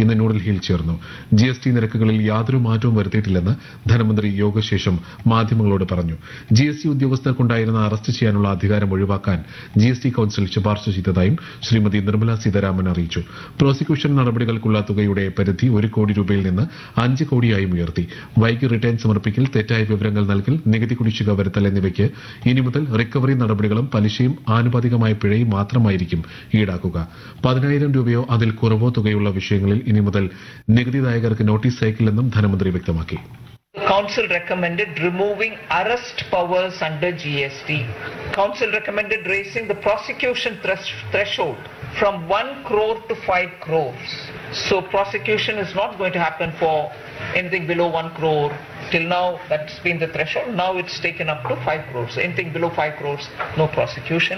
ഇന്ന് ന്യൂഡൽഹിയിൽ ചേർന്നു ജി എസ് ടി നിരക്കുകളിൽ യാതൊരു മാറ്റവും വരുത്തിയിട്ടില്ലെന്ന് ധനമന്ത്രി യോഗശേഷം മാധ്യമങ്ങളോട് പറഞ്ഞു ജി എസ് ടി ഉദ്യോഗസ്ഥർക്കുണ്ടായിരുന്ന അറസ്റ്റ് ചെയ്യാനുള്ള അധികാരം ഒഴിവാക്കാൻ ജി എസ് ടി കൌൺസിൽ ശുപാർശ ചെയ്തതായും ശ്രീമതി നിർമ്മല സീതാരാമൻ അറിയിച്ചു പ്രോസിക്യൂഷൻ നടപടികൾക്കുള്ള തുകയുടെ പരിധി ഒരു കോടി രൂപയിൽ നിന്ന് അഞ്ച് കോടിയായും ഉയർത്തി വൈകി റിട്ടേൺ സമർപ്പിക്കൽ തെറ്റായ വിവരങ്ങൾ നൽകൽ നികുതി കുടിശ്ശിക വരുത്തൽ എന്നിവയ്ക്ക് ഇനി മുതൽ റിക്കവറി നടപടികളും പലിശയും ആനുപാതികമായ പിഴയും മാത്രമായിരിക്കും ഈടാക്കുക പതിനായിരം രൂപയോ അതിൽ കുറവോ തുകയുള്ള വിഷയങ്ങളിൽ ഇനി മുതൽ നികുതിദായകർക്ക് നോട്ടീസ് അയക്കില്ലെന്നും ധനമന്ത്രി വ്യക്തമാക്കി Council recommended removing arrest powers under GST. Council recommended raising the prosecution thresh- threshold from 1 crore to 5 crores. So prosecution is not going to happen for anything below 1 crore. Till now, that's been the threshold. Now it's taken up to 5 crores. Anything below 5 crores, no prosecution.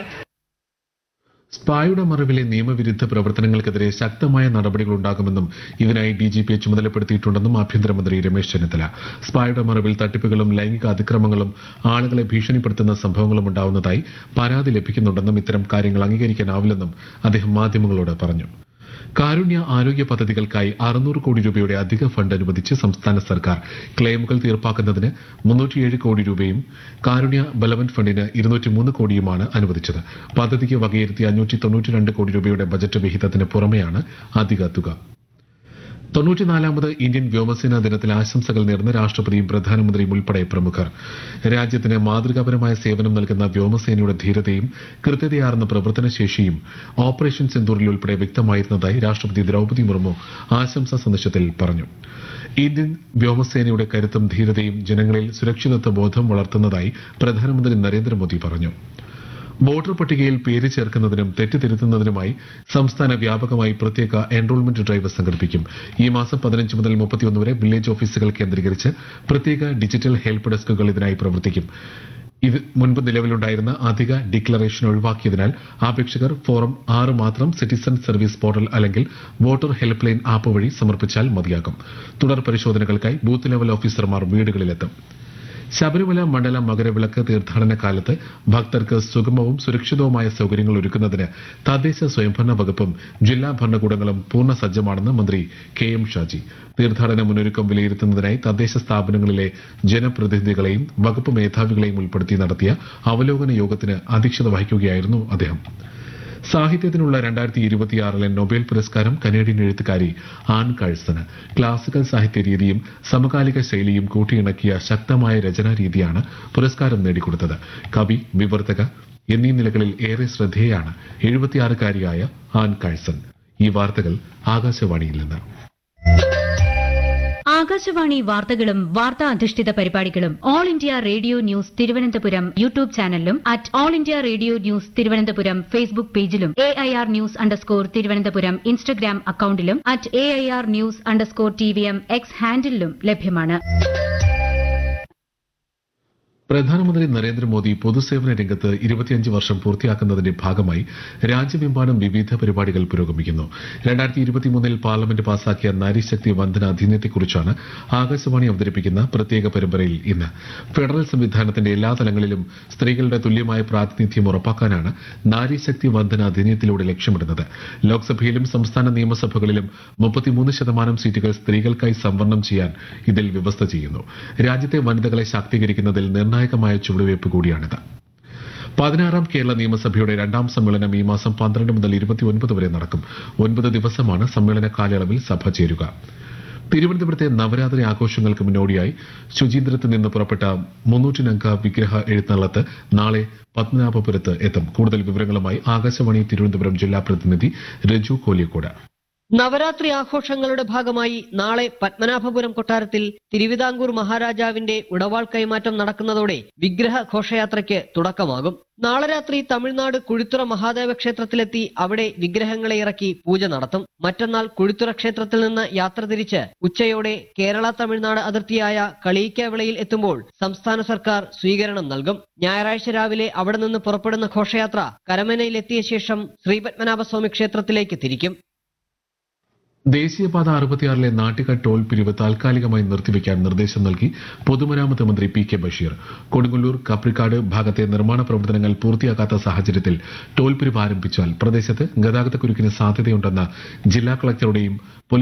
സ്പായുടെ മറവിലെ നിയമവിരുദ്ധ പ്രവർത്തനങ്ങൾക്കെതിരെ ശക്തമായ നടപടികൾ ഉണ്ടാകുമെന്നും ഇതിനായി D G പിയെ ചുമതലപ്പെടുത്തിയിട്ടുണ്ടെന്നും ആഭ്യന്തരമന്ത്രി രമേശ് ചെന്നിത്തല സ്പായുടെ മറവിൽ തട്ടിപ്പുകളും ലൈംഗിക അതിക്രമങ്ങളും ആളുകളെ ഭീഷണിപ്പെടുത്തുന്ന സംഭവങ്ങളും ഉണ്ടാവുന്നതായി പരാതി ലഭിക്കുന്നുണ്ടെന്നും ഇത്തരം കാര്യങ്ങൾ അംഗീകരിക്കാനാവില്ലെന്നും അദ്ദേഹം മാധ്യമങ്ങളോട് പറഞ്ഞു കാരുണ്യ ആരോഗ്യ പദ്ധതികൾക്കായി അറുന്നൂറ് കോടി രൂപയുടെ അധിക ഫണ്ട് അനുവദിച്ച് സംസ്ഥാന സർക്കാർ ക്ലെയിമുകൾ തീർപ്പാക്കുന്നതിന് മുന്നൂറ്റിയേഴ് കോടി രൂപയും കാരുണ്യ ബലവന്റ് ഫണ്ടിന് ഇരുന്നൂറ്റിമൂന്ന് കോടിയുമാണ് അനുവദിച്ചത് പദ്ധതിക്ക് വകയിരുത്തി അഞ്ഞൂറ്റി തൊണ്ണൂറ്റിരണ്ട് കോടി രൂപയുടെ ബജറ്റ് വിഹിതത്തിന് പുറമെയാണ് അധിക തുക തൊണ്ണൂറ്റിനാലാമത് ഇന്ത്യൻ വ്യോമസേനാ ദിനത്തിൽ ആശംസകൾ നേർന്ന് രാഷ്ട്രപതിയും പ്രധാനമന്ത്രിയും ഉൾപ്പെടെ പ്രമുഖർ രാജ്യത്തിന് മാതൃകാപരമായ സേവനം നൽകുന്ന വ്യോമസേനയുടെ ധീരതയും കൃത്യതയാർന്ന പ്രവർത്തനശേഷിയും ഓപ്പറേഷൻ സിന്ദൂറിൽ ഉൾപ്പെടെ വ്യക്തമായിരുന്നതായി രാഷ്ട്രപതി ദ്രൌപതി മുർമു ആശംസാ സന്ദേശത്തിൽ പറഞ്ഞു ഇന്ത്യൻ വ്യോമസേനയുടെ കരുത്തും ധീരതയും ജനങ്ങളിൽ സുരക്ഷിതത്വ ബോധം വളർത്തുന്നതായി പ്രധാനമന്ത്രി നരേന്ദ്രമോദി പറഞ്ഞു വോട്ടർ പട്ടികയിൽ പേര് ചേർക്കുന്നതിനും തെറ്റുതിരുത്തുന്നതിനുമായി സംസ്ഥാന വ്യാപകമായി പ്രത്യേക എൻറോൾമെന്റ് ഡ്രൈവ് സംഘടിപ്പിക്കും ഈ മാസം പതിനഞ്ച് മുതൽ മുപ്പത്തിയൊന്ന് വരെ വില്ലേജ് ഓഫീസുകൾ കേന്ദ്രീകരിച്ച് പ്രത്യേക ഡിജിറ്റൽ ഹെൽപ്പ് ഡെസ്കുകൾ ഇതിനായി പ്രവർത്തിക്കും ഇത് മുൻപ് നിലവിലുണ്ടായിരുന്ന അധിക ഡിക്ലറേഷൻ ഒഴിവാക്കിയതിനാൽ അപേക്ഷകർ ഫോറം ആറ് മാത്രം സിറ്റിസൺ സർവീസ് പോർട്ടൽ അല്ലെങ്കിൽ വോട്ടർ ഹെൽപ്പ് ലൈൻ ആപ്പ് വഴി സമർപ്പിച്ചാൽ മതിയാകും തുടർ പരിശോധനകൾക്കായി ബൂത്ത് ലെവൽ ഓഫീസർമാർ വീടുകളിലെത്തും ശബരിമല മണ്ഡല മകരവിളക്ക് തീർത്ഥാടന കാലത്ത് ഭക്തർക്ക് സുഗമവും സുരക്ഷിതവുമായ സൌകര്യങ്ങൾ ഒരുക്കുന്നതിന് തദ്ദേശ സ്വയംഭരണ വകുപ്പും ജില്ലാ ഭരണകൂടങ്ങളും പൂർണ്ണ സജ്ജമാണെന്ന് മന്ത്രി കെ എം ഷാജി തീർത്ഥാടന മുന്നൊരുക്കം വിലയിരുത്തുന്നതിനായി തദ്ദേശ സ്ഥാപനങ്ങളിലെ ജനപ്രതിനിധികളെയും വകുപ്പ് മേധാവികളെയും ഉൾപ്പെടുത്തി നടത്തിയ അവലോകന യോഗത്തിന് അധ്യക്ഷത വഹിക്കുകയായിരുന്നു അദ്ദേഹം സാഹിത്യത്തിനുള്ള രണ്ടായിരത്തി ഇരുപത്തിയാറിലെ നൊബേൽ പുരസ്കാരം കനേഡിയൻ എഴുത്തുകാരി ആൻ കഴ്സന് ക്ലാസിക്കൽ സാഹിത്യ രീതിയും സമകാലിക ശൈലിയും കൂട്ടിയിണക്കിയ ശക്തമായ രചനാ രീതിയാണ് പുരസ്കാരം നേടിക്കൊടുത്തത് കവി വിവർത്തക എന്നീ നിലകളിൽ ഏറെ ശ്രദ്ധേയാണ് എഴുപത്തിയാറുകാരിയായ ആൻ കഴ്സൺ ഈ വാർത്തകൾ ആകാശവാണിയിൽ നിന്ന് ആകാശവാണി വാർത്തകളും വാർത്താ അധിഷ്ഠിത പരിപാടികളും All India Radio news Thiruvananthapuram YouTube ചാനലിലും at All India Radio news Thiruvananthapuram Facebook പേജിലും A I R news underscore Thiruvananthapuram Instagram അക്കൌണ്ടിലും at A I R news underscore T V M X ഹാൻഡിലും ലഭ്യമാണ് പ്രധാനമന്ത്രി നരേന്ദ്രമോദി പൊതുസേവന രംഗത്ത് ഇരുപത്തിയഞ്ച് വർഷം പൂർത്തിയാക്കുന്നതിന്റെ ഭാഗമായി രാജ്യമെമ്പാടും വിവിധ പരിപാടികൾ പുരോഗമിക്കുന്നു രണ്ടായിരത്തി ഇരുപത്തിമൂന്നിൽ പാർലമെന്റ് പാസാക്കിയ നാരീശക്തി വന്ദന അധിനിയത്തെക്കുറിച്ചാണ് ആകാശവാണി അവതരിപ്പിക്കുന്ന പ്രത്യേക പരമ്പരയിൽ ഇന്ന് ഫെഡറൽ സംവിധാനത്തിന്റെ എല്ലാ തലങ്ങളിലും സ്ത്രീകളുടെ തുല്യമായ പ്രാതിനിധ്യം ഉറപ്പാക്കാനാണ് നാരീശക്തി വന്ദന അധിനിയത്തിലൂടെ ലക്ഷ്യമിടുന്നത് ലോക്സഭയിലും സംസ്ഥാന നിയമസഭകളിലും മുപ്പത്തിമൂന്ന് ശതമാനം സീറ്റുകൾ സ്ത്രീകൾക്കായി സംവരണം ചെയ്യാൻ ഇതിൽ വ്യവസ്ഥ ചെയ്യുന്നു രാജ്യത്തെ വനിതകളെ ശാക്തീകരിക്കുന്നതിൽ നിർണായകമായ ചുവടുവയ്പ് കൂടിയാണിത് പതിനാറാം കേരള നിയമസഭയുടെ രണ്ടാം സമ്മേളനം ഈ മാസം പന്ത്രണ്ട് മുതൽ ഇരുപത്തിയൊൻപത് വരെ നടക്കും ഒൻപത് ദിവസമാണ് സമ്മേളന കാലയളവിൽ സഭ ചേരുക തിരുവനന്തപുരത്തെ നവരാത്രി ആഘോഷങ്ങൾക്ക് മുന്നോടിയായി ശുചീന്ദ്രത്ത് നിന്ന് പുറപ്പെട്ട മുന്നൂറ്റിനംഗ വിഗ്രഹ എഴുന്നള്ളത്ത് നാളെ പത്മനാഭപുരത്ത് എത്തും കൂടുതൽ വിവരങ്ങളുമായി ആകാശവാണി തിരുവനന്തപുരം ജില്ലാ പ്രതിനിധി രജു കോലിയക്കോട് നവരാത്രി ആഘോഷങ്ങളുടെ ഭാഗമായി നാളെ പത്മനാഭപുരം കൊട്ടാരത്തിൽ തിരുവിതാംകൂർ മഹാരാജാവിന്റെ ഉടവാൾ കൈമാറ്റം നടക്കുന്നതോടെ വിഗ്രഹ ഘോഷയാത്രയ്ക്ക് തുടക്കമാകും നാളെ രാത്രി തമിഴ്നാട് കുഴിത്തുറ മഹാദേവ ക്ഷേത്രത്തിലെത്തി അവിടെ വിഗ്രഹങ്ങളെ ഇറക്കി പൂജ നടത്തും മറ്റന്നാൾ കുഴിത്തുറ ക്ഷേത്രത്തിൽ നിന്ന് യാത്ര തിരിച്ച് ഉച്ചയോടെ കേരള തമിഴ്നാട് അതിർത്തിയായ കളിയിക്കാവിളയിൽ എത്തുമ്പോൾ സംസ്ഥാന സർക്കാർ സ്വീകരണം നൽകും ഞായറാഴ്ച രാവിലെ അവിടെ നിന്ന് പുറപ്പെടുന്ന ഘോഷയാത്ര കരമനയിലെത്തിയ ശേഷം ശ്രീപത്മനാഭസ്വാമി ക്ഷേത്രത്തിലേക്ക് തിരിക്കും ദേശീയപാത അറുപത്തിയാറിലെ നാട്ടിക ടോൾ പിരിവ് താൽക്കാലികമായി നിർത്തിവെക്കാൻ നിർദ്ദേശം നൽകി പൊതുമരാമത്ത് മന്ത്രി പി കെ ബഷീർ കൊടുങ്ങല്ലൂർ കപ്രിക്കാട് ഭാഗത്തെ നിർമ്മാണ പ്രവർത്തനങ്ങൾ പൂർത്തിയാക്കാത്ത സാഹചര്യത്തിൽ ടോൾ പിരിവ് ആരംഭിച്ചാൽ പ്രദേശത്ത് ഗതാഗതക്കുരുക്കിന് സാധ്യതയുണ്ടെന്ന ജില്ലാ കളക്ടറുടെയും